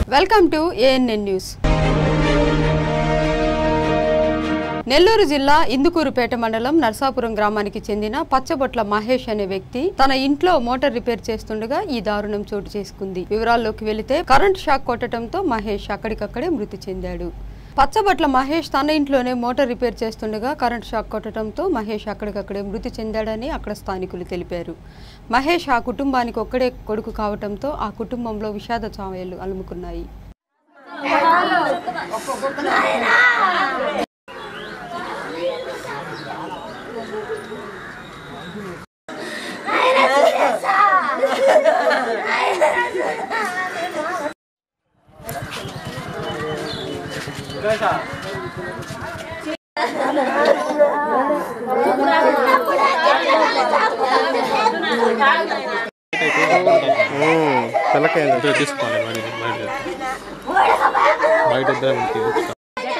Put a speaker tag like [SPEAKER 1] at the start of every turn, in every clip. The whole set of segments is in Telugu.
[SPEAKER 1] Welcome to ANN news Nellore జిల్లా ఇందుకూరుపేట మండలం నర్సాపురం గ్రామానికి చెందిన పచ్చబొట్ల మహేష్ అనే వ్యక్తి తన ఇంట్లో మోటార్ రిపేర్ చేస్తుండగా ఈ దారుణం చోటు చేసుకుంది వివరాల్లోకి వెళితే కరెంట్ షాక్ కొట్టడంతో మహేష్ అక్కడికక్కడే మృతి చెందాడు పచ్చబట్ల మహేష్ తన ఇంట్లోనే మోటార్ రిపేర్ చేస్తుండగా కరెంట్ షాక్ కొట్టడంతో మహేష్ అక్కడికక్కడే మృతి చెందాడని అక్కడ స్థానికులు తెలిపారు మహేష్ ఆ కుటుంబానికి ఒక్కడే కొడుకు కావడంతో ఆ కుటుంబంలో విషాద చావలు అలుముకున్నాయి
[SPEAKER 2] పిల్లకాయ తీసుకోవాలి బయట బయట బయట ఇద్దరం తీసుకోవాలి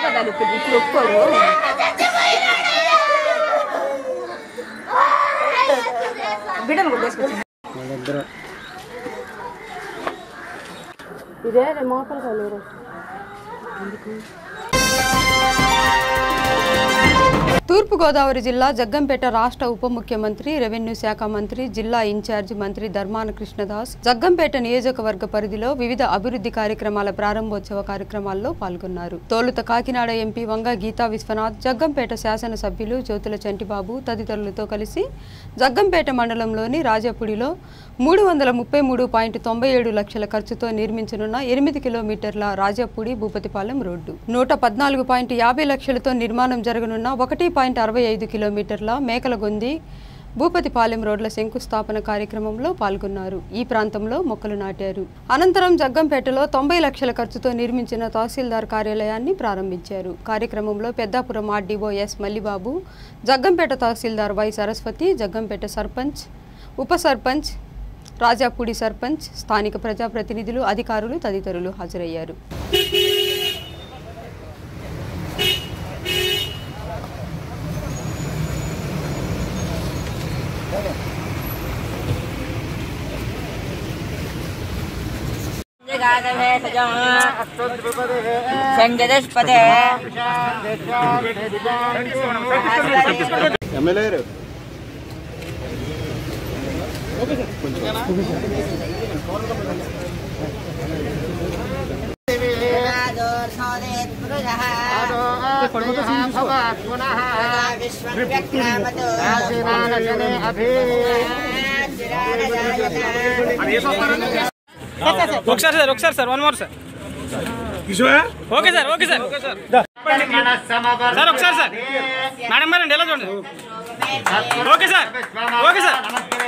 [SPEAKER 1] తూర్పుగోదావరి జిల్లా జగ్గంపేట రాష్ట్ర ఉప ముఖ్యమంత్రి రెవెన్యూ శాఖ మంత్రి జిల్లా ఇన్ఛార్జి మంత్రి ధర్మాన కృష్ణదాస్ జగ్గంపేట నియోజకవర్గ పరిధిలో వివిధ అభివృద్ధి కార్యక్రమాల ప్రారంభోత్సవ కార్యక్రమాల్లో పాల్గొన్నారు తోలుత కాకినాడ ఎంపీ వంగ గీతా విశ్వనాథ్ జగ్గంపేట శాసనసభ్యులు జ్యోతుల చంటిబాబు తదితరులతో కలిసి జగ్గంపేట మండలంలోని రాజాపుడిలో మూడు వందల ముప్పై మూడు పాయింట్ తొంభై ఏడు లక్షల ఖర్చుతో నిర్మించనున్న ఎనిమిది కిలోమీటర్ల రాజాపూడి భూపతిపాలెం రోడ్డు నూట పద్నాలుగు పాయింట్ యాభై లక్షలతో నిర్మాణం జరగనున్న ఒకటి పాయింట్ అరవై ఐదు కిలోమీటర్ల మేకలగొంది భూపతిపాలెం రోడ్ల శంకుస్థాపన కార్యక్రమంలో పాల్గొన్నారు ఈ ప్రాంతంలో మొక్కలు నాటారు అనంతరం జగ్గంపేటలో తొంభై లక్షల ఖర్చుతో నిర్మించిన తహసీల్దార్ కార్యాలయాన్ని ప్రారంభించారు కార్యక్రమంలో పెద్దాపురం ఆర్డీఓ ఎస్ మల్లిబాబు జగ్గంపేట తహసీల్దార్ వై సరస్వతి జగ్గంపేట సర్పంచ్ ఉప సర్పంచ్ రాజాపూడి సర్పంచ్ స్థానిక ప్రజాప్రతినిధులు అధికారులు తదితరులు హాజరయ్యారు
[SPEAKER 3] సంగదస్పదే
[SPEAKER 2] ఎమ్మెల్యే
[SPEAKER 4] ఒకసారి సార్ ఒకసారి sir one more sir okay sir okay sir sir ఒకసారి సార్ మేడం మేడం ఎలా చూడండి okay sir okay sir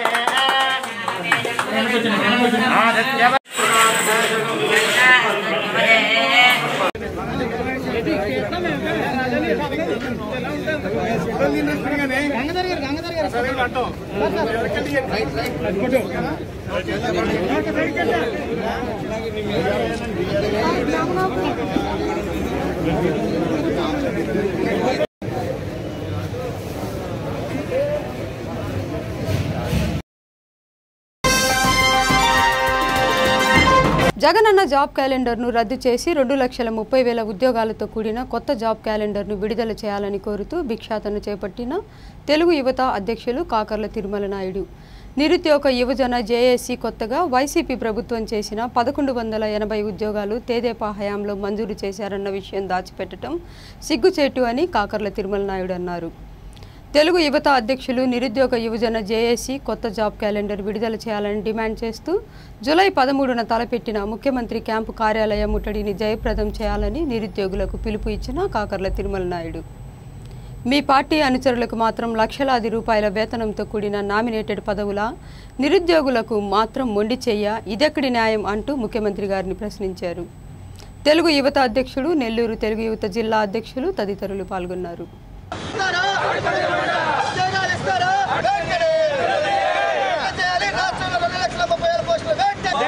[SPEAKER 1] Jagananna job క్యాలెండర్ను రద్దు చేసి రెండు లక్షల ముప్పై వేల ఉద్యోగాలతో కూడిన కొత్త జాబ్ క్యాలెండర్ను విడుదల చేయాలని కోరుతూ భిక్షాటన చేపట్టిన తెలుగు యువత అధ్యక్షులు కాకర్ల తిరుమల నాయుడు నిరుద్యోగ యువజన జేఏసీ కొత్తగా వైసీపీ ప్రభుత్వం చేసిన పదకొండు వందల ఎనభై ఉద్యోగాలు తేదేపా హయాంలో మంజూరు చేశారన్న విషయం దాచిపెట్టడం సిగ్గుచేటు అని కాకర్ల తిరుమల నాయుడు అన్నారు తెలుగు యువత అధ్యక్షులు నిరుద్యోగ యువజన జేఏసీ కొత్త జాబ్ క్యాలెండర్ విడుదల చేయాలని డిమాండ్ చేస్తూ జూలై పదమూడున తలపెట్టిన ముఖ్యమంత్రి క్యాంపు కార్యాలయ ముట్టడిని జయప్రదం చేయాలని నిరుద్యోగులకు పిలుపు ఇచ్చిన కాకర్ల తిరుమల నాయుడు మీ పార్టీ అనుచరులకు మాత్రం లక్షలాది రూపాయల వేతనంతో కూడిన నామినేటెడ్ పదవుల నిరుద్యోగులకు మాత్రం మొండి చెయ్య ఇదెక్కడి న్యాయం అంటూ ముఖ్యమంత్రి గారిని ప్రశ్నించారు తెలుగు యువత అధ్యక్షుడు నెల్లూరు తెలుగు యువత జిల్లా అధ్యక్షులు తదితరులు పాల్గొన్నారు
[SPEAKER 5] ఉద్యోగాలు ఇస్తారా వెంటనే చేయాలి రాష్ట్రంలో రెండు లక్షల ముప్పై వేల పోస్టులు వెంటనే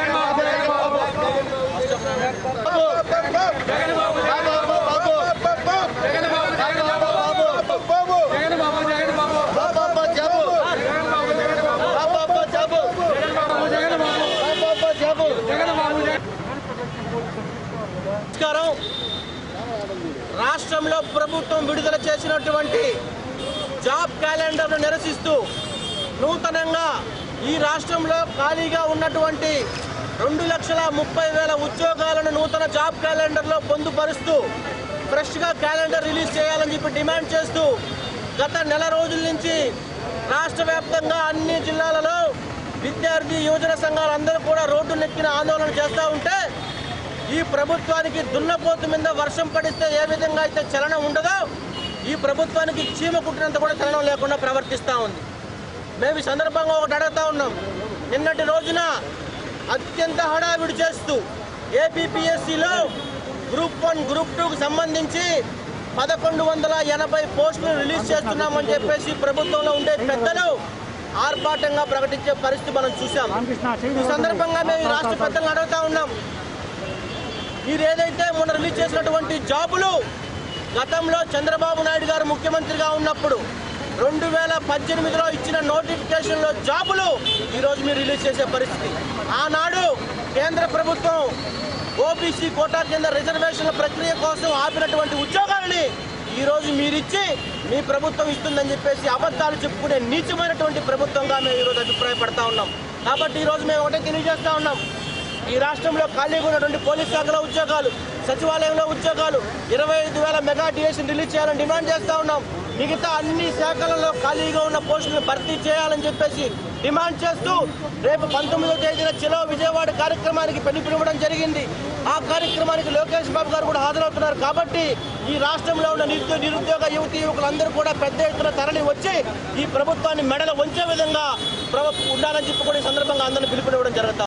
[SPEAKER 3] నమస్కారం రాష్ట్రంలో ప్రభుత్వం విడుదల చేసినటువంటి జాబ్ క్యాలెండర్ను నిరసిస్తూ నూతనంగా ఈ రాష్ట్రంలో ఖాళీగా ఉన్నటువంటి రెండు లక్షల ముప్పై వేల ఉద్యోగాలను నూతన జాబ్ క్యాలెండర్లో పొందుపరుస్తూ ఫ్రెష్గా క్యాలెండర్ రిలీజ్ చేయాలని చెప్పి డిమాండ్ చేస్తూ గత నెల రోజుల నుంచి రాష్ట్ర వ్యాప్తంగా అన్ని జిల్లాలలో విద్యార్థి యువజన సంఘాలందరూ కూడా రోడ్డునెక్కిన ఆందోళన చేస్తూ ఉంటే ఈ ప్రభుత్వానికి దున్నపోతు మీద వర్షం పడిస్తే ఏ విధంగా అయితే చలనం ఉండదో ఈ ప్రభుత్వానికి చీమ కుట్టినంత కూడా చలనం లేకుండా ప్రవర్తిస్తూ ఉంది మేము ఈ సందర్భంగా ఒకటి అడుగుతా ఉన్నాం నిన్నటి రోజున అత్యంత హడావిడి చేస్తూ ఏపీపీఎస్సీలో గ్రూప్ వన్ గ్రూప్ టూకు సంబంధించి పదకొండు వందల ఎనభై పోస్టులు రిలీజ్ చేస్తున్నామని చెప్పేసి ప్రభుత్వంలో ఉండే పెద్దలు ఆర్భాటంగా ప్రకటించే పరిస్థితి మనం చూసాం ఈ సందర్భంగా మేము ఈ రాష్ట్ర పెద్దలను అడుగుతా ఉన్నాం మీరు ఏదైతే మొన్న రిలీజ్ చేసినటువంటి జాబులు గతంలో చంద్రబాబు నాయుడు గారు ముఖ్యమంత్రిగా ఉన్నప్పుడు రెండు వేల పద్దెనిమిదిలో ఇచ్చిన నోటిఫికేషన్లో జాబులు ఈరోజు మీరు రిలీజ్ చేసే పరిస్థితి ఆనాడు కేంద్ర ప్రభుత్వం ఓబీసీ కోటా కింద రిజర్వేషన్ల ప్రక్రియ కోసం ఆపినటువంటి ఉద్యోగాలని ఈరోజు మీరిచ్చి మీ ప్రభుత్వం ఇస్తుందని చెప్పేసి అబద్ధాలు చెప్పుకునే నీచమైనటువంటి ప్రభుత్వంగా మేము ఈరోజు అభిప్రాయపడతా ఉన్నాం కాబట్టి ఈరోజు మేము ఒకటే తెలియజేస్తా ఉన్నాం ఈ రాష్ట్రంలో ఖాళీగా ఉన్నటువంటి పోలీస్ శాఖలో ఉద్యోగాలు సచివాలయంలో ఉద్యోగాలు ఇరవై ఐదు వేల మెగా డిఎస్ని రిలీజ్ చేయాలని డిమాండ్ చేస్తా ఉన్నాం మిగతా అన్ని శాఖలలో ఖాళీగా ఉన్న పోస్టులను భర్తీ చేయాలని చెప్పేసి డిమాండ్ చేస్తూ రేపు పంతొమ్మిదో తేదీన చిలో విజయవాడ కార్యక్రమానికి పెళ్లి పిలవడం జరిగింది ఆ కార్యక్రమానికి లోకేష్ బాబు గారు కూడా హాజరవుతున్నారు కాబట్టి ఈ రాష్ట్రంలో ఉన్న నిరుద్యోగ నిరుద్యోగ యువతి యువకులందరూ కూడా పెద్ద ఎత్తున తరలి వచ్చి ఈ ప్రభుత్వాన్ని మెడలు వంచే విధంగా ప్రభు ఉండాలని చెప్పి కూడా ఈ సందర్భంగా అందరిని పిలుపునివ్వడం జరుగుతుంది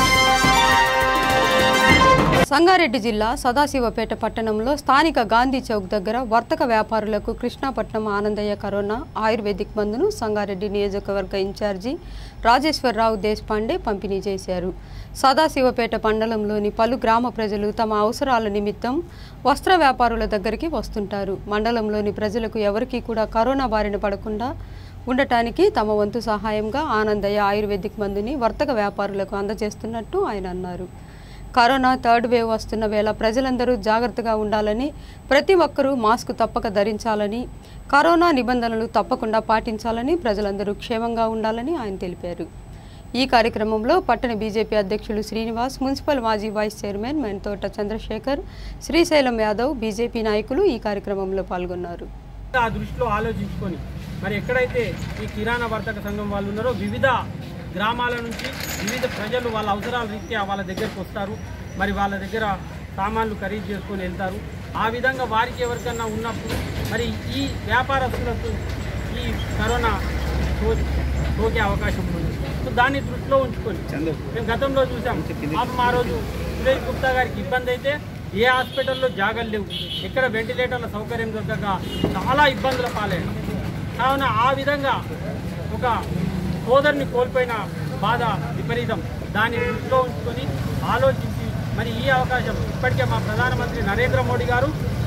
[SPEAKER 1] సంగారెడ్డి జిల్లా సదాశివపేట పట్టణంలో స్థానిక గాంధీ చౌక్ దగ్గర వర్తక వ్యాపారులకు కృష్ణాపట్నం ఆనందయ్య కరోనా ఆయుర్వేదిక్ మందును సంగారెడ్డి నియోజకవర్గ ఇన్ఛార్జి రాజేశ్వరరావు దేశపాండే పంపిణీ చేశారు సదాశివపేట మండలంలోని పలు గ్రామ ప్రజలు తమ అవసరాల నిమిత్తం వస్త్ర వ్యాపారుల దగ్గరికి వస్తుంటారు మండలంలోని ప్రజలకు ఎవరికీ కూడా కరోనా బారిన పడకుండా ఉండటానికి తమ వంతు సహాయంగా ఆనందయ్య ఆయుర్వేదిక్ మందుని వర్తక వ్యాపారులకు అందజేస్తున్నట్టు ఆయన అన్నారు కరోనా థర్డ్ వేవ్ వస్తున్న వేళ ప్రజలందరూ జాగ్రత్తగా ఉండాలని ప్రతి ఒక్కరూ మాస్క్ తప్పక ధరించాలని కరోనా నిబంధనలు తప్పకుండా పాటించాలని ప్రజలందరూ క్షేమంగా ఉండాలని ఆయన తెలిపారు ఈ కార్యక్రమంలో పట్టణ బీజేపీ అధ్యక్షులు శ్రీనివాస్ మున్సిపల్ మాజీ vice chairman Menthota Chandrasekhar Srisailam Yadav BJP నాయకులు ఈ కార్యక్రమంలో పాల్గొన్నారు
[SPEAKER 4] ఆ దృష్టిలో ఆలోచించుకొని మరి ఎక్కడైతే ఈ కిరాణా వర్తక సంఘం వాళ్ళు ఉన్నారో వివిధ గ్రామాల నుంచి వివిధ ప్రజలు వాళ్ళ అవసరాల రీత్యా వాళ్ళ దగ్గరికి వస్తారు మరి వాళ్ళ దగ్గర సామాన్లు ఖరీదు చేసుకొని వెళ్తారు ఆ విధంగా వారికి ఎవరికన్నా ఉన్నప్పుడు మరి ఈ వ్యాపారస్తులకు ఈ కరోనా సో- సోకే అవకాశం ఉంది సో దాన్ని దృష్టిలో ఉంచుకొని మేము గతంలో చూసాం పాపం ఆ రోజు సురేష్ గుప్తా గారికి ఇబ్బంది అయితే ఏ హాస్పిటల్లో జాగలు లేవు ఎక్కడ వెంటిలేటర్ల సౌకర్యం దొరకక చాలా ఇబ్బందుల పాలయ్యాడు కావున ఆ విధంగా ఒక సోదరుని కోల్పోయిన బాధ విపరీతం దాన్ని దృష్టిలో ఉంచుకొని ఆలోచించి మరి ఈ అవకాశం ఇప్పటికే మా ప్రధానమంత్రి నరేంద్ర మోడీ గారు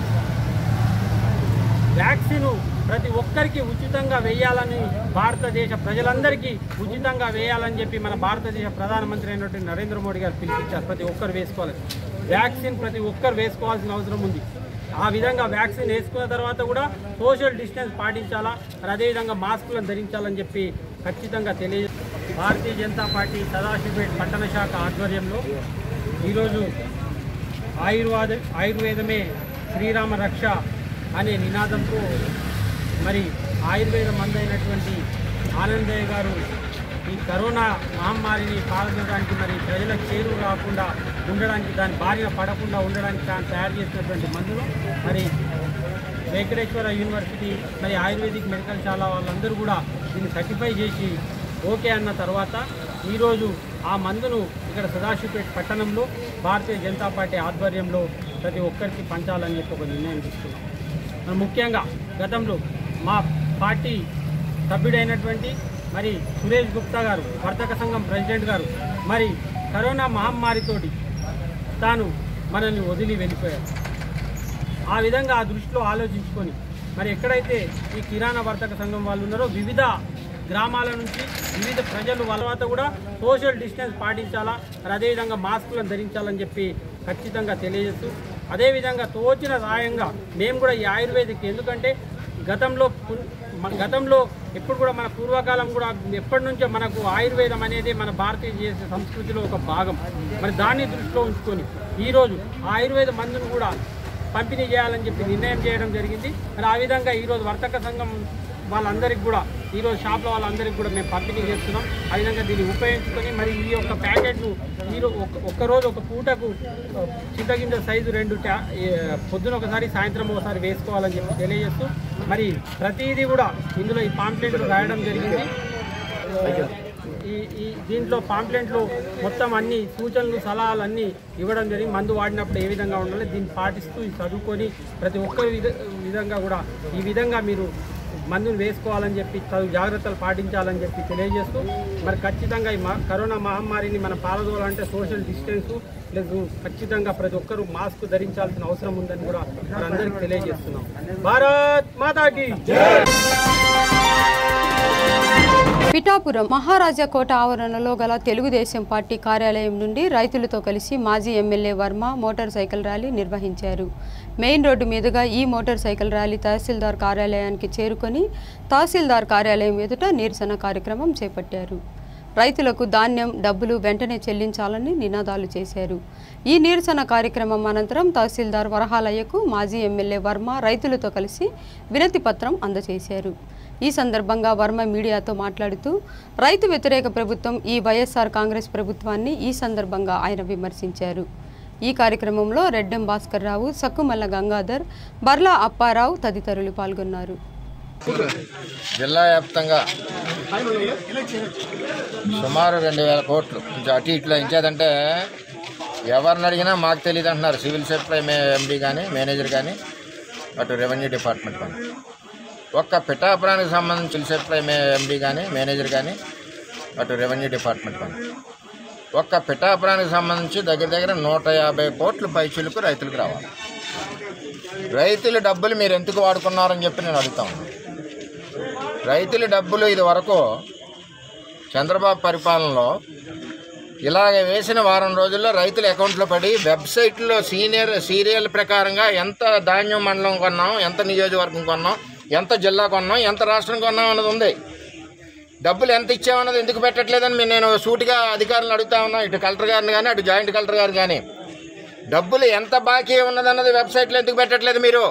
[SPEAKER 4] వ్యాక్సిన్ ప్రతి ఒక్కరికి ఉచితంగా వేయాలని భారతదేశ ప్రజలందరికీ ఉచితంగా వేయాలని చెప్పి మన భారతదేశ ప్రధానమంత్రి అయినటువంటి నరేంద్ర మోడీ గారు పిలిపించారు ప్రతి ఒక్కరు వేసుకోవాలి వ్యాక్సిన్ ప్రతి ఒక్కరు వేసుకోవాల్సిన అవసరం ఉంది ఆ విధంగా వ్యాక్సిన్ వేసుకున్న తర్వాత కూడా సోషల్ డిస్టెన్స్ పాటించాలా మరి అదేవిధంగా మాస్కులను ధరించాలని చెప్పి ఖచ్చితంగా తెలియ భారతీయ జనతా పార్టీ సదాశివపేట పట్టణ శాఖ ఆధ్వర్యంలో ఈరోజు ఆయుర్వాద ఆయుర్వేదమే శ్రీరామ రక్ష అనే నినాదంతో మరి ఆయుర్వేద మందైనటువంటి ఆనందయ్య గారు ఈ కరోనా మహమ్మారిని పాల్గొనడానికి మరి ప్రజలకు చేరువు రాకుండా ఉండడానికి దాని బారిన పడకుండా ఉండడానికి తాను తయారు చేసినటువంటి మందులు మరి వెంకటేశ్వర యూనివర్సిటీ మరి ఆయుర్వేదిక్ మెడికల్ శాల వాళ్ళందరూ కూడా దీన్ని సర్టిఫై చేసి ఓకే అన్న తర్వాత ఈరోజు ఆ మందును ఇక్కడ సదాశివపేట పట్టణంలో భారతీయ జనతా పార్టీ ఆధ్వర్యంలో ప్రతి ఒక్కరికి పంచాలని చెప్పి ఒక నిర్ణయం తీసుకున్నాం మరి ముఖ్యంగా గతంలో మా పార్టీ సభ్యుడైనటువంటి మరి సురేష్ గుప్తా గారు వర్తక సంఘం ప్రెసిడెంట్ గారు మరి కరోనా మహమ్మారితోటి తాను మనల్ని వదిలి వెళ్ళిపోయారు ఆ విధంగా ఆ దృష్టిలో ఆలోచించుకొని మరి ఎక్కడైతే ఈ కిరాణా వర్తక సంఘం వాళ్ళు ఉన్నారో వివిధ గ్రామాల నుంచి వివిధ ప్రజలు వాళ్ళ తర్వాత కూడా సోషల్ డిస్టెన్స్ పాటించాలా మరి అదేవిధంగా మాస్కులను ధరించాలని చెప్పి ఖచ్చితంగా తెలియజేస్తూ అదేవిధంగా తోచిన సాయంగా మేము కూడా ఈ ఆయుర్వేదిక్ ఎందుకంటే గతంలో పు- మన గతంలో ఎప్పుడు కూడా మన పూర్వకాలం కూడా ఎప్పటి నుంచో మనకు ఆయుర్వేదం అనేది మన భారతీయ సంస్కృతిలో ఒక భాగం మరి దాన్ని దృష్టిలో ఉంచుకొని ఈరోజు ఆ ఆయుర్వేద మందును కూడా పంపిణీ చేయాలని చెప్పి నిర్ణయం చేయడం జరిగింది మరి ఆ విధంగా ఈరోజు వర్తక సంఘం వాళ్ళందరికీ కూడా ఈరోజు షాప్లో వాళ్ళందరికీ కూడా మేము పంపిణీ చేస్తున్నాం ఆ విధంగా దీన్ని ఉపయోగించుకొని మరి ఈ యొక్క ప్యాకెట్ను మీరు ఒక ఒక్కరోజు ఒక పూటకు ఆ, చింతగింజ సైజు రెండు ట్యా ఏ, పొద్దున ఒకసారి సాయంత్రం ఒకసారి వేసుకోవాలని చెప్పి తెలియజేస్తూ మరి ప్రతిదీ కూడా ఇందులో ఈ పాంప్లెట్లు రాయడం జరిగింది ఈ ఈ దీంట్లో పాంప్లెంట్లు మొత్తం అన్ని సూచనలు సలహాలు అన్నీ ఇవ్వడం జరిగింది మందు వాడినప్పుడు ఏ విధంగా ఉండాలి దీన్ని పాటిస్తూ ఇది చదువుకొని ప్రతి ఒక్క విధ విధంగా కూడా ఈ విధంగా మీరు మందును వేసుకోవాలని చెప్పి చదువు జాగ్రత్తలు పాటించాలని చెప్పి తెలియజేస్తూ మరి ఖచ్చితంగా ఈ మా- కరోనా మహమ్మారిని మనం పారదోలాలంటే సోషల్ డిస్టెన్స్ లేదు ఖచ్చితంగా ప్రతి ఒక్కరూ మాస్క్ ధరించాల్సిన అవసరం ఉందని కూడా అందరికీ తెలియజేస్తున్నాం భారత్ మాతాకి
[SPEAKER 1] పిఠాపురం మహారాజా కోట ఆవరణలో గల తెలుగుదేశం పార్టీ కార్యాలయం నుండి రైతులతో కలిసి మాజీ MLA Varma motor cycle rally నిర్వహించారు మెయిన్ రోడ్డు మీదుగా ఈ మోటార్ సైకిల్ ర్యాలీ తహసీల్దార్ కార్యాలయానికి చేరుకొని తహసీల్దార్ కార్యాలయం ఎదుట నిరసన కార్యక్రమం చేపట్టారు రైతులకు ధాన్యం డబ్బులు వెంటనే చెల్లించాలని నినాదాలు చేశారు ఈ నిరసన కార్యక్రమం అనంతరం తహసీల్దార్ వరహాలయ్యకు మాజీ ఎమ్మెల్యే వర్మ రైతులతో కలిసి వినతి పత్రం అందజేశారు ఈ సందర్భంగా వర్మ మీడియాతో మాట్లాడుతూ రైతు వ్యతిరేక ప్రభుత్వం ఈ వైఎస్ఆర్ కాంగ్రెస్ ప్రభుత్వాన్ని ఈ సందర్భంగా ఆయన విమర్శించారు ఈ కార్యక్రమంలో రెడ్డెం భాస్కర్ రావు సక్కుమల్ల గంగాధర్ బర్లా అప్పారావు తదితరులు పాల్గొన్నారు
[SPEAKER 6] జిల్లా వ్యాప్తంగా సుమారు రెండు వేల కోట్లు కొంచెం అటు ఇట్లా ఇంచేదంటే ఎవరిని అడిగినా మాకు తెలియదు అంటున్నారు సివిల్ సప్లై ఎండి కానీ మేనేజర్ కానీ అటు రెవెన్యూ డిపార్ట్మెంట్ కానీ ఒక్క పిఠాపురానికి సంబంధించి సివిల్ సప్లై ఎండి కానీ మేనేజర్ కానీ అటు రెవెన్యూ డిపార్ట్మెంట్ కానీ ఒక్క పిఠాపురానికి సంబంధించి దగ్గర దగ్గర నూట యాభై కోట్ల పైచులకు రైతులకు రావాలి రైతుల డబ్బులు మీరు ఎందుకు వాడుకున్నారని చెప్పి నేను అడుగుతా ఉన్నాను రైతుల డబ్బులు ఇది వరకు చంద్రబాబు పరిపాలనలో ఇలాగ వేసిన వారం రోజుల్లో రైతుల అకౌంట్లో పడి వెబ్సైట్లో సీనియర్ సీరియల్ ప్రకారంగా ఎంత ధాన్యం మండలం కొన్నాం ఎంత నియోజకవర్గం కొన్నాం ఎంత జిల్లా కొన్నాం ఎంత రాష్ట్రం కొన్నాం అన్నది ఉంది డబ్బులు ఎంత ఇచ్చామన్నది ఎందుకు పెట్టట్లేదని మీ- నేను సూటిగా అధికారులను అడుగుతా ఉన్నా ఇటు కలెక్టర్ గారిని కానీ అటు జాయింట్ కలెక్టర్ గారిని కానీ డబ్బులు ఎంత బాకీ ఉన్నదన్నది వెబ్సైట్లో ఎందుకు పెట్టట్లేదు మీరు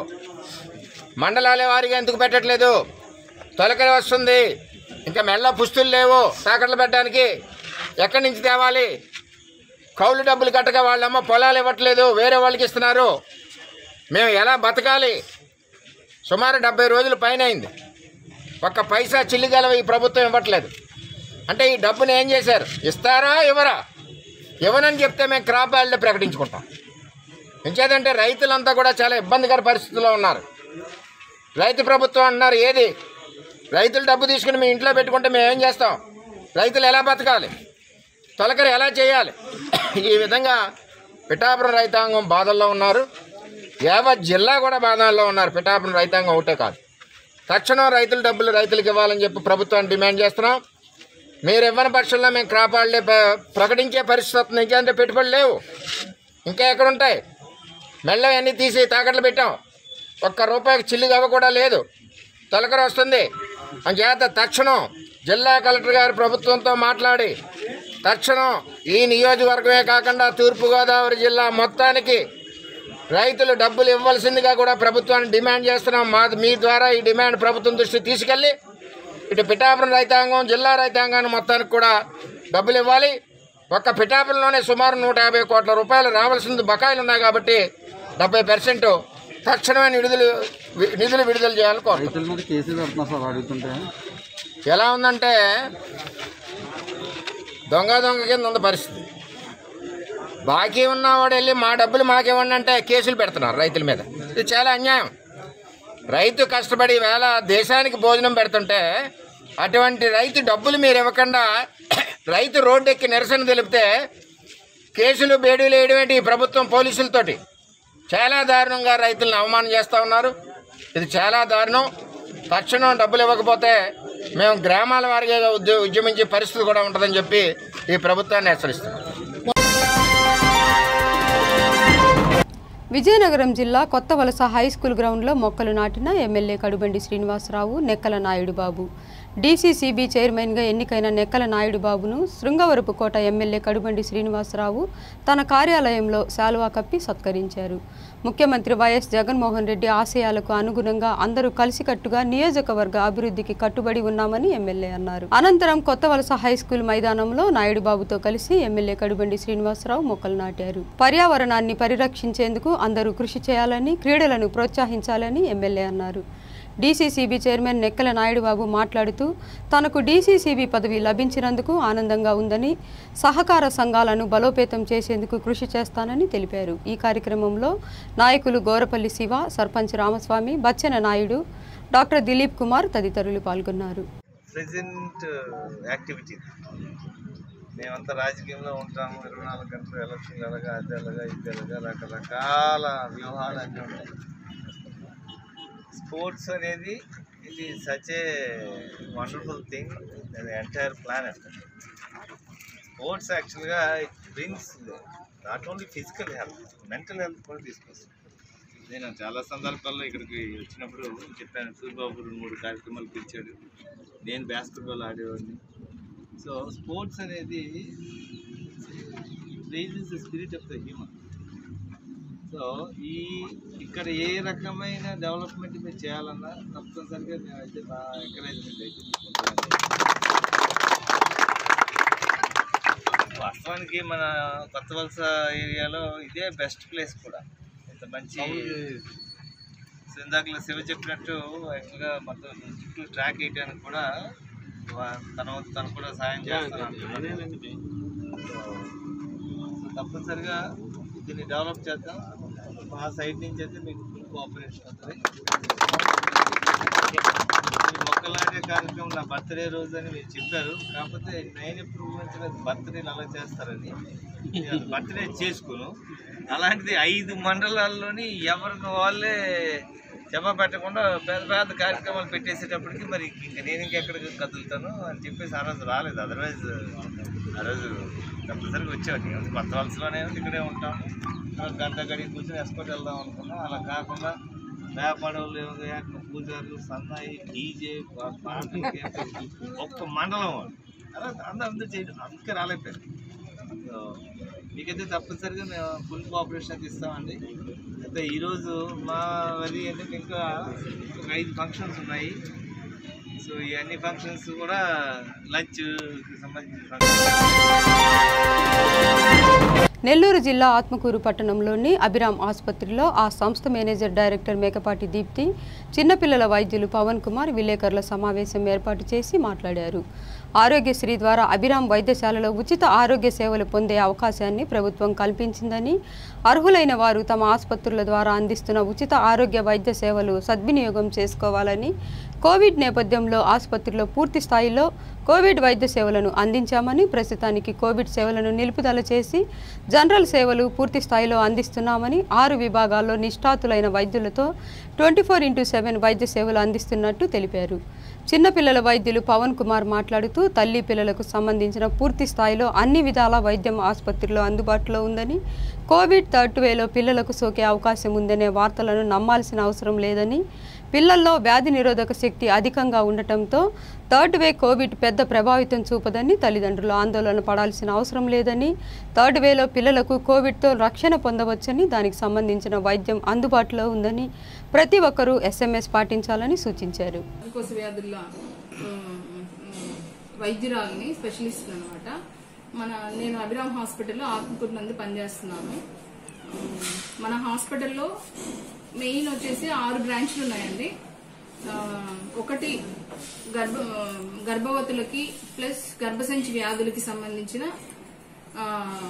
[SPEAKER 6] మండలాల వారీగా ఎందుకు పెట్టట్లేదు తొలకరి వస్తుంది ఇంకా మెల్ల పుస్తులు లేవు తాకట్లు పెట్టడానికి ఎక్కడి నుంచి తేవాలి కౌలు డబ్బులు కట్టక వాళ్ళమ్మ పొలాలు ఇవ్వట్లేదు వేరే వాళ్ళకి ఇస్తున్నారు మేము ఎలా బతకాలి సుమారు డెబ్బై రోజుల పైన అయింది ఒక్క పైసా చిల్లిగలవ ఈ ప్రభుత్వం ఇవ్వట్లేదు అంటే ఈ డబ్బుని ఏం చేశారు ఇస్తారా ఇవ్వరా ఇవ్వనని చెప్తే మేము క్రాప్ హాలిడే ప్రకటించుకుంటాం ఎంచేదంటే రైతులంతా కూడా చాలా ఇబ్బందికర పరిస్థితుల్లో ఉన్నారు రైతు ప్రభుత్వం అంటున్నారు ఏది రైతులు డబ్బు తీసుకుని మీ ఇంట్లో పెట్టుకుంటే మేము ఏం చేస్తాం రైతులు ఎలా బతకాలి తొలకరి ఎలా చేయాలి ఈ విధంగా పిఠాపురం రైతాంగం బాధల్లో ఉన్నారు యావత్ జిల్లా కూడా బాధల్లో ఉన్నారు పిఠాపురం రైతాంగం ఒకటే కాదు తక్షణం రైతుల డబ్బులు రైతులకు ఇవ్వాలని చెప్పి ప్రభుత్వాన్ని డిమాండ్ చేస్తున్నాం మీరు ఇవ్వని పక్షంలో మేము క్రాప్ హాలిడే ప- ప్రకటించే పరిస్థితి వస్తుంది ఇంకేంటే పెట్టుబడులు లేవు ఇంకా ఎక్కడ ఉంటాయి మెల్ల అన్నీ తీసి తాకట్లు పెట్టాం ఒక్క రూపాయికి చిల్లు అవ్వ కూడా లేదు తొలకర వస్తుంది అంచేత తక్షణం జిల్లా కలెక్టర్ గారు ప్రభుత్వంతో మాట్లాడి తక్షణం ఈ నియోజకవర్గమే కాకుండా తూర్పుగోదావరి జిల్లా మొత్తానికి రైతులు డబ్బులు ఇవ్వాల్సిందిగా కూడా ప్రభుత్వాన్ని డిమాండ్ చేస్తున్నాం మా మీ ద్వారా ఈ డిమాండ్ ప్రభుత్వం దృష్టికి తీసుకెళ్ళి ఇటు పిఠాపురం రైతాంగం జిల్లా రైతాంగాన్ని మొత్తానికి కూడా డబ్బులు ఇవ్వాలి ఒక్క పిఠాపురంలోనే సుమారు నూట యాభై కోట్ల రూపాయలు రావాల్సింది బకాయిలు ఉన్నాయి కాబట్టి డెబ్బై పర్సెంట్ తక్షణమే నిధులు వి- నిధులు విడుదల చేయాలని కోరుతున్నాం
[SPEAKER 7] రైతుల మీద కేసులు పెడుతున్నా సార్ అడుగుతుంటే
[SPEAKER 6] ఎలా ఉందంటే దొంగ దొంగ కింద ఉంది పరిస్థితి బాకీ ఉన్నవాడు వెళ్ళి మా డబ్బులు మాకివ్వండి అంటే కేసులు పెడుతున్నారు రైతుల మీద ఇది చాలా అన్యాయం రైతు కష్టపడి వేళ దేశానికి భోజనం పెడుతుంటే అటువంటి రైతు డబ్బులు మీరు ఇవ్వకుండా రైతు రోడ్డెక్కి నిరసన తెలిపితే కేసులు బేడీలు వేయడం ఏంటి ఈ ప్రభుత్వం పోలీసులతోటి చాలా దారుణంగా రైతులను అవమానం చేస్తూ ఉన్నారు ఇది చాలా దారుణం తక్షణం డబ్బులు ఇవ్వకపోతే మేము గ్రామాల వారిగా ఉద్య ఉద్యమించే పరిస్థితి కూడా ఉంటుందని చెప్పి ఈ ప్రభుత్వాన్ని హెచ్చరిస్తున్నాం
[SPEAKER 1] విజయనగరం జిల్లా కొత్త వలస హై స్కూల్ గ్రౌండ్లో మొక్కలు నాటిన ఎమ్మెల్యే కడుబండి శ్రీనివాసరావు నెక్కల నాయుడు బాబు డీసీసీబీ చైర్మన్గా ఎన్నికైన నెక్కల నాయుడు బాబును శృంగవరపు కోట ఎమ్మెల్యే కడుబండి శ్రీనివాసరావు తన కార్యాలయంలో శాలువా కప్పి సత్కరించారు ముఖ్యమంత్రి వైఎస్ జగన్మోహన్ రెడ్డి ఆశయాలకు అనుగుణంగా అందరూ కలిసికట్టుగా నియోజకవర్గ అభివృద్ధికి కట్టుబడి ఉన్నామని ఎమ్మెల్యే అన్నారు అనంతరం కొత్త వలస హై స్కూల్ మైదానంలో నాయుడు బాబుతో కలిసి ఎమ్మెల్యే కడుబండి శ్రీనివాసరావు మొక్కలు నాటారు పర్యావరణాన్ని పరిరక్షించేందుకు అందరూ కృషి చేయాలని క్రీడలను ప్రోత్సహించాలని ఎమ్మెల్యే అన్నారు డీసీసీబీ చైర్మన్ నెక్కల నాయుడుబాబు మాట్లాడుతూ తనకు డీసీసీబీ పదవి లభించినందుకు ఆనందంగా ఉందని సహకార సంఘాలను బలోపేతం చేసేందుకు కృషి చేస్తానని తెలిపారు ఈ కార్యక్రమంలో నాయకులు గోరపల్లి శివ సర్పంచ్ రామస్వామి బచ్చెన నాయుడు డాక్టర్ దిలీప్ కుమార్ తదితరులు పాల్గొన్నారు
[SPEAKER 8] ప్రెజెంట్ యాక్టివిటీ మేమంతా రాజకీయంలో ఉంటాము ఇరవై నాలుగు గంటలు ఎలక్షన్లు ఎలాగా అది ఎలాగా ఇది ఎలాగా రకరకాల వ్యూహాలు అన్నీ ఉంటాయి స్పోర్ట్స్ అనేది ఇది such a wonderful thing entire planet sports యాక్చువల్గా it brings not only physical health mental health కూడా తీసుకొస్తుంది నేను చాలా సందర్భాల్లో ఇక్కడికి వచ్చినప్పుడు చెప్పాను సూర్యబాబు రెండు మూడు కార్యక్రమాలు పిలిచాడు నేను బాస్కెట్బాల్ ఆడేవాడిని సో స్పోర్ట్స్ అనేది rises the spirit of the human so ఈ ఇక్కడ ఏ రకమైన డెవలప్మెంట్ మీరు చేయాలన్నా తప్పనిసరిగా మేమైతే బాగా ఎంకరేజ్మెంట్ అయితే తీసుకుంటాం వాస్తవానికి మన కొత్త వలస ఏరియాలో ఇదే బెస్ట్ ప్లేస్ కూడా ఇంత మంచి సో ఇందాకలో శివ చెప్పినట్టు యాక్చువల్గా మొత్తం చుట్టూ ట్రాక్ వేయడానికి కూడా వా- తన వంతు తను కూడా సాయం చేస్తాను సో తప్పనిసరిగా దీన్ని డెవలప్ చేద్దాం మా సైడ్ నుంచి అయితే మీకు ఫుల్ కోఆపరేషన్ అవుతుంది ఈ మొక్కలు నాటే కార్యక్రమం నా బర్త్డే రోజు అని మీరు చెప్పారు కాకపోతే నేను ఎప్పుడు ఊహించలేదు బర్త్డేలు అలా చేస్తారని నేను బర్త్డే చేసుకోను అలాంటిది ఐదు మండలాల్లోని ఎవరికి వాళ్ళే జమ పెట్టకుండా పెద్ద పెద్ద కార్యక్రమాలు పెట్టేసేటప్పటికి మరి ఇంక నేను ఇంకెక్కడికి కదులుతాను అని చెప్పేసి ఆ రోజు రాలేదు అదర్వైజ్ ఆ రోజు కంపల్సరీగా వచ్చేవాడిని కొత్త వలసలోనే ఉంది, ఇక్కడే ఉంటాం ఒక గంట గడికి కూర్చొని ఎస్కోట్ వెళ్దాం అనుకున్నాం అలా కాకుండా వేపడవలు పూజారులు సన్నాయి డీజే ఒక్క మండలం వాళ్ళు. అలా అందరూ అందరూ చేయడం అందుకే రాలేకపోయారు సో మీకైతే తప్పనిసరిగా మేము ఫుల్ కోఆపరేషన్ అయితే ఇస్తామండి అయితే ఈరోజు మా వరి అంటే ఇంకా ఒక ఐదు ఫంక్షన్స్ ఉన్నాయి సో ఈ అన్ని ఫంక్షన్స్ కూడా లంచ్కి సంబంధించిన ఫంక్షన్స్
[SPEAKER 1] నెల్లూరు జిల్లా ఆత్మకూరు పట్టణంలోని అభిరామ్ ఆసుపత్రిలో ఆ సంస్థ మేనేజర్ డైరెక్టర్ మేకపాటి దీప్తి చిన్నపిల్లల వైద్యులు పవన్ కుమార్ విలేకరుల సమావేశం ఏర్పాటు చేసి మాట్లాడారు ఆరోగ్యశ్రీ ద్వారా అభిరామ్ వైద్యశాలలో ఉచిత ఆరోగ్య సేవలు పొందే అవకాశాన్ని ప్రభుత్వం కల్పించిందని అర్హులైన వారు తమ ఆసుపత్రుల ద్వారా అందిస్తున్న ఉచిత ఆరోగ్య వైద్య సేవలు సద్వినియోగం చేసుకోవాలని కోవిడ్ నేపథ్యంలో ఆసుపత్రిలో పూర్తి స్థాయిలో కోవిడ్ వైద్య సేవలను అందించామని ప్రస్తుతానికి కోవిడ్ సేవలను నిలుపుదల చేసి జనరల్ సేవలు పూర్తి స్థాయిలో అందిస్తున్నామని ఆరు విభాగాల్లో నిష్ఠాతులైన వైద్యులతో ట్వంటీ ఫోర్ ఇంటూ సెవెన్ వైద్య సేవలు అందిస్తున్నట్టు తెలిపారు చిన్నపిల్లల వైద్యులు పవన్ కుమార్ మాట్లాడుతూ తల్లి పిల్లలకు సంబంధించిన పూర్తి స్థాయిలో అన్ని విధాల వైద్యం ఆసుపత్రిలో అందుబాటులో ఉందని కోవిడ్ థర్డ్ వేలో పిల్లలకు సోకే అవకాశం ఉందనే వార్తలను నమ్మాల్సిన అవసరం లేదని పిల్లల్లో వ్యాధి నిరోధక శక్తి అధికంగా ఉండటంతో థర్డ్ వే కోవిడ్ పెద్ద ప్రభావితం చూపదని తల్లిదండ్రులు ఆందోళన పడాల్సిన అవసరం లేదని థర్డ్ వేలో పిల్లలకు కోవిడ్తో రక్షణ పొందవచ్చని దానికి సంబంధించిన వైద్యం అందుబాటులో ఉందని ప్రతి ఒక్కరూ ఎస్ఎంఎస్ పాటించాలని సూచించారు
[SPEAKER 9] కోశ వ్యాధుల ఉమ్, ఉమ్, వైద్యురాలిని స్పెషలిస్ట్ అనమాట మన నేను అభిరామ్ హాస్పిటల్లో ఆత్మకూరు నందు పనిచేస్తున్నాను ఉమ్, మన హాస్పిటల్లో మెయిన్ వచ్చేసి ఆరు బ్రాంచ్లు ఉన్నాయండి ఆ, ఒకటి గర్భ గర్భవతులకి ప్లస్ గర్భసంచి వ్యాధులకి సంబంధించిన ఆ,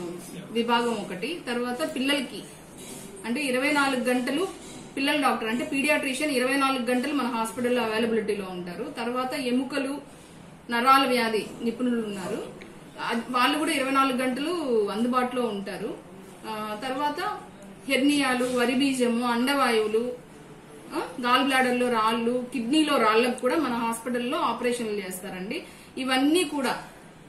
[SPEAKER 9] విభాగం ఒకటి తర్వాత పిల్లలకి అంటే ఇరవై నాలుగు గంటలు పిల్లల డాక్టర్ అంటే పీడియాట్రిషియన్ ఇరవై నాలుగు గంటలు మన హాస్పిటల్లో అవైలబిలిటీలో ఉంటారు తర్వాత ఎముకలు నరాల వ్యాధి నిపుణులు ఉన్నారు అది- వాళ్ళు కూడా ఇరవై నాలుగు గంటలు అందుబాటులో ఉంటారు ఆ, తర్వాత హెర్నియాలు వరి బీజము అండవాయువులు ఆ, గాల్ బ్లాడర్లో రాళ్ళు కిడ్నీలో రాళ్ళకు కూడా మన హాస్పిటల్లో ఆపరేషన్లు చేస్తారండి ఇవన్నీ కూడా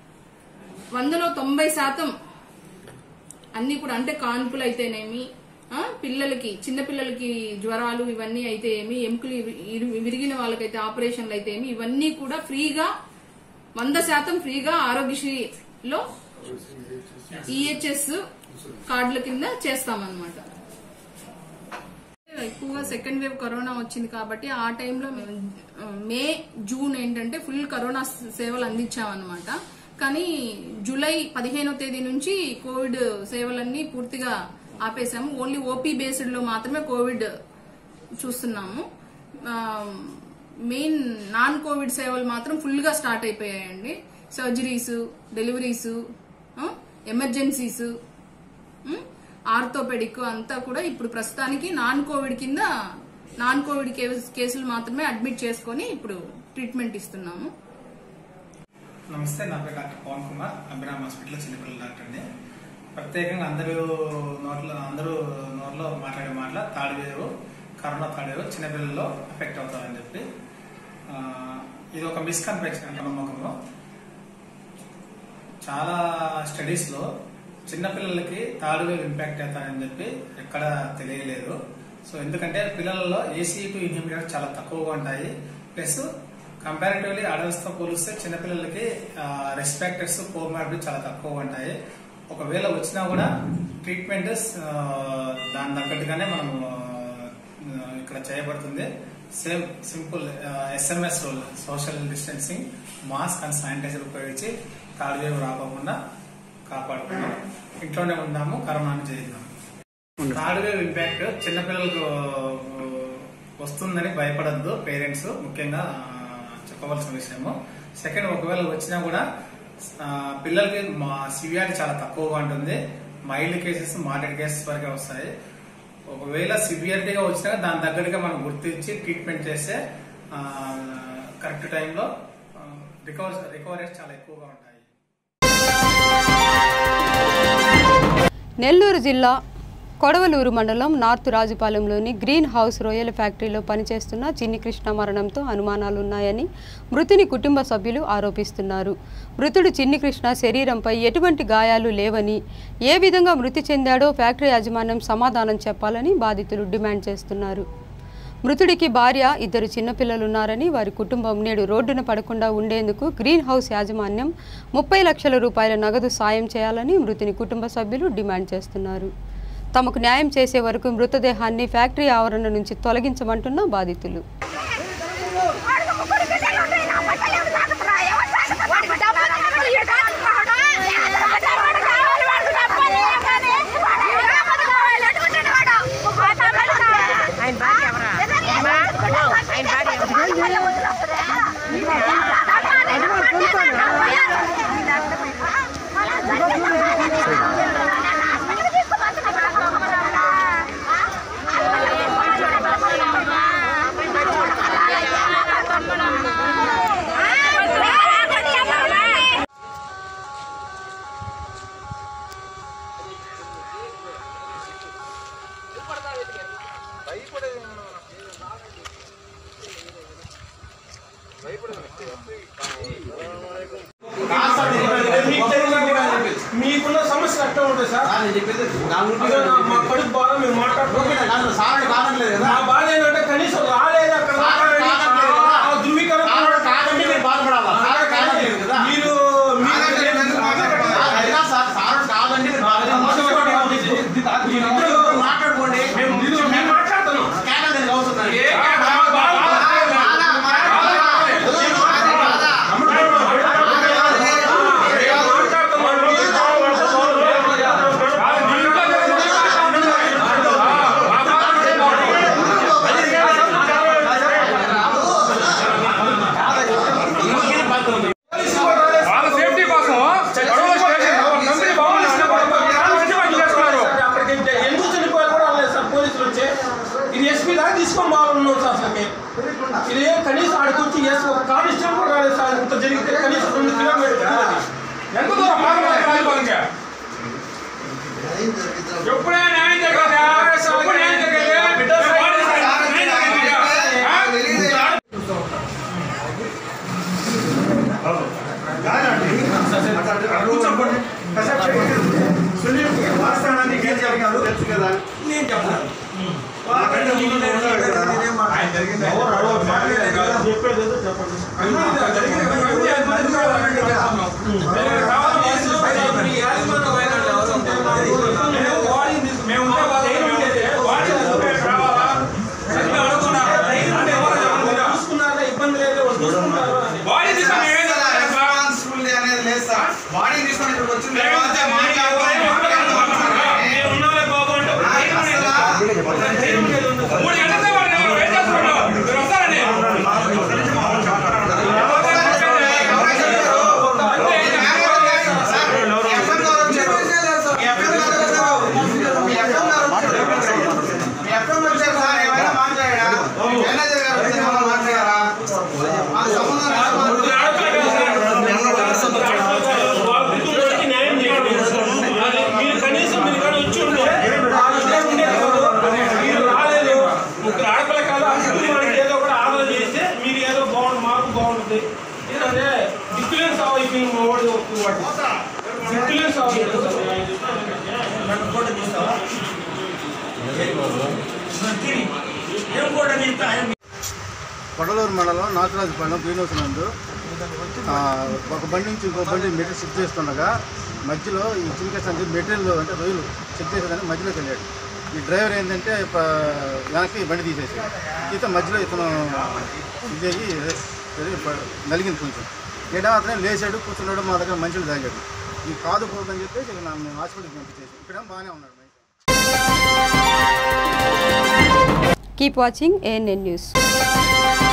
[SPEAKER 9] వందలో తొంభై శాతం అన్ని కూడా అంటే కాన్పులు అయితేనేమి ఆ, పిల్లలకి చిన్న పిల్లలకి జ్వరాలు ఇవన్నీ అయితే ఏమి ఎముకలు ఇరి- ఇరి- విరిగిన వాళ్ళకైతే ఆపరేషన్లు అయితే ఏమి ఇవన్నీ కూడా ఫ్రీగా వంద శాతం ఫ్రీగా ఆరోగ్యశ్రీలో ఈహెచ్ఎస్ కార్డుల కింద చేస్తామన్నమాట ఎక్కువగా సెకండ్ వేవ్ కరోనా వచ్చింది కాబట్టి ఆ టైంలో మేము, ఆ, మే జూన్ ఏంటంటే ఫుల్ కరోనా సేవలు అందించామన్నమాట కానీ జూలై పదిహేనో తేదీ నుంచి కోవిడ్ సేవలన్నీ పూర్తిగా ఆపేశాము ఓన్లీ ఓపీ బేస్డ్ లో మాత్రమే కోవిడ్ చూస్తున్నాము ఆ, మెయిన్ నాన్ కోవిడ్ సేవలు మాత్రం ఫుల్ గా స్టార్ట్ అయిపోయాయండి సర్జరీస్ డెలివరీస్ ఎమర్జెన్సీస్ ఆర్థోపెడిక్ అంతా కూడా ఇప్పుడు ప్రస్తుతానికి నాన్ కోవిడ్ కింద నాన్ కోవిడ్ కేస్- కేసులు మాత్రమే అడ్మిట్ చేసుకొని ఇప్పుడు ట్రీట్మెంట్ ఇస్తున్నాము
[SPEAKER 10] నమస్తే నా పేరు డాక్టర్ పవన్ కుమార్ అభిరామ్ హాస్పిటల్ చిన్నపిల్లల డాక్టర్ అండి ప్రత్యేకంగా అందరూ నోట్లో అందరూ నోట్లో మాట్లాడే మాటల third wave corona third wave చిన్నపిల్లల్లో ఎఫెక్ట్ అవుతారని చెప్పి ఆ, ఇది ఒక మిస్కన్ఫెక్షన్ నమ్మకంలో చాలా స్టడీస్లో చిన్నపిల్లలకి థర్డ్ వేవ్ ఇంపాక్ట్ అవుతారని చెప్పి ఎక్కడ తెలియలేదు సో ఎందుకంటే పిల్లలలో ఏసీ టు ఇన్హిబిటర్ చాలా తక్కువగా ఉంటాయి ప్లస్ కంపారిటివ్లీ అడల్ట్స్ తో పోలిస్తే చిన్నపిల్లలకి రెస్పెక్టర్స్ కోమార్బిడ్ చాలా తక్కువగా ఉంటాయి ఒకవేళ వచ్చినా కూడా ట్రీట్మెంట్ దాని తగ్గట్టుగానే మనం ఆ, ఇక్కడ చేయబడుతుంది same simple SMS rule social distancing mask and sanitiser ఉపయోగించి థర్డ్ వేవ్ రాకుండా కాపాడుకుందాం ఇంట్లోనే ఉందాము కరోనాను చేద్దాం థర్డ్ వేవ్ ఇంపాక్ట్ చిన్నపిల్లలకు ఆ, వస్తుందని భయపడద్దు పేరెంట్స్ ముఖ్యంగా ఆ, చెప్పవలసిన విషయము సెకండ్ ఒకవేళ వచ్చినా కూడా ఆ, పిల్లలకి మా సివియారిటీ చాలా తక్కువగా ఉంటుంది మైల్డ్ కేసెస్ మాడెడ్ కేసెస్ వరకే వస్తాయి ఒకవేళ సివియారిటీగా వచ్చినా దాని తగ్గట్టుగా మనం గుర్తించి ట్రీట్మెంట్ చేస్తే కరెక్ట్ టైంలో రికవర్ రికవరీస్ చాలా ఎక్కువగా ఉంటాయి
[SPEAKER 1] నెల్లూరు జిల్లా కొడవలూరు మండలం నార్త్ రాజుపాలెంలోని గ్రీన్ హౌస్ రొయ్యల ఫ్యాక్టరీలో పనిచేస్తున్న చిన్ని కృష్ణ మరణంతో అనుమానాలున్నాయని మృతుని కుటుంబ సభ్యులు ఆరోపిస్తున్నారు మృతుడు చిన్ని కృష్ణ శరీరంపై ఎటువంటి గాయాలు లేవని ఏ విధంగా మృతి చెందాడో ఫ్యాక్టరీ యాజమాన్యం సమాధానం చెప్పాలని బాధితులు డిమాండ్ చేస్తున్నారు మృతుడికి భార్య ఇద్దరు చిన్నపిల్లలున్నారని వారి కుటుంబం నేడు రోడ్డున పడకుండా ఉండేందుకు గ్రీన్ హౌస్ యాజమాన్యం ముప్పై లక్షల రూపాయల నగదు సాయం చేయాలని మృతుని కుటుంబ సభ్యులు డిమాండ్ చేస్తున్నారు తమకు న్యాయం చేసే వరకు మృతదేహాన్ని ఫ్యాక్టరీ ఆవరణ నుంచి తొలగించమంటున్న బాధితులు
[SPEAKER 3] మీకున్న సమస్య అట్లా ఉంటుంది సార్ అదే నా- మా కడుపు బాధ మేము మాట్లాడుకుంటున్నాం నా బాధ ఏంటంటే కనీసం రాలేదు అక్కడ మాట్లాడండి. ఆ ధృవీకరణ మీరు మాట్లాడుకోండి మేము మాట్లాడుతున్నాం ఏ
[SPEAKER 11] వాళ్ళ సేఫ్టీ కోసం గొడవల స్టేషన్ కంపెనీ బాగుంది
[SPEAKER 3] అక్కడికి ఎందుకు చనిపోయారు కూడా అనలేదు సార్ పోలీసులు వచ్చి ఇది ఎస్పీ దాకా తీసుకొని బాగున్నాం సార్ అసలు మేము ఇది కనీసం ఆడికి వచ్చి ఎస్ ఒక కానిస్టేబుల్ కూడా రాలేదు సార్ ఇంత జరిగితే కనీసం రెండు కిలోమీటర్లు
[SPEAKER 11] ఎంత దూరం మానవాళి రాజభవన్కి ఎప్పుడైనా న్యాయం జరగదా ఎప్పుడు న్యాయం జరగదు
[SPEAKER 3] నేను
[SPEAKER 11] బాడీ తీసుకొని ఏం చేస్తారు?
[SPEAKER 5] రెస్పాన్సిబిలిటీ అనేది లేదు సార్ బాడీ తీసుకొని ఇక్కడికి వచ్చిన తర్వాత మాట్లాడుకోవాలి
[SPEAKER 11] మేము ఉన్నోళ్ళే బాబు అంటే మూడు గంటలతో వాళ్ళు ఎవరు వెయిట్ చేస్తున్నారు మీరు వస్తారండి మీరు కనీసం మీరు కానీ వచ్చి ఉంటే మీరు రాలేదు ముగ్గురు ఆడపిల్ల కాదు అసలు మనకి ఏదో ఒకటి ఆలోచన చేస్తే మీరు ఏదో బాగుంది మాకు బాగుంటుంది ఏంటంటే దిక్కులేని సాగు అయిపోయింది మా వాడు వాడు దిక్కులేని సాగు
[SPEAKER 12] కొడలూరు మండలం నాగరాజుపాలెం గ్రీన్ నందు ఆ, ఒక బండి నుంచి ఇంకో బండి మెటీరియల్ షిఫ్ట్ చేస్తుండగా మధ్యలో ఈ చిలికేసానికి మెటీరియల్ అంటే రొయ్యలు షిఫ్ట్ చేసేదానికి మధ్యలోకి వెళ్ళాడు ఈ డ్రైవర్ ఏంటంటే ప- వెనక్కి ఈ బండి తీసేసాడు ఇతను మధ్యలో ఇతను ఇదేగి ఇది ప- నలిగింది కొంచెం ఏడా అతనే లేచాడు కూర్చున్నాడు మా దగ్గర మంచిలు తాగాడు ఈ కాదు పోదని చెప్పేసి ఇక నన్ను హాస్పిటల్కి పంపించేసి ఇక్కడేమో బాగానే ఉన్నాడు
[SPEAKER 1] కీప్ వాచింగ్ ఏఎన్ఎన్ న్యూస్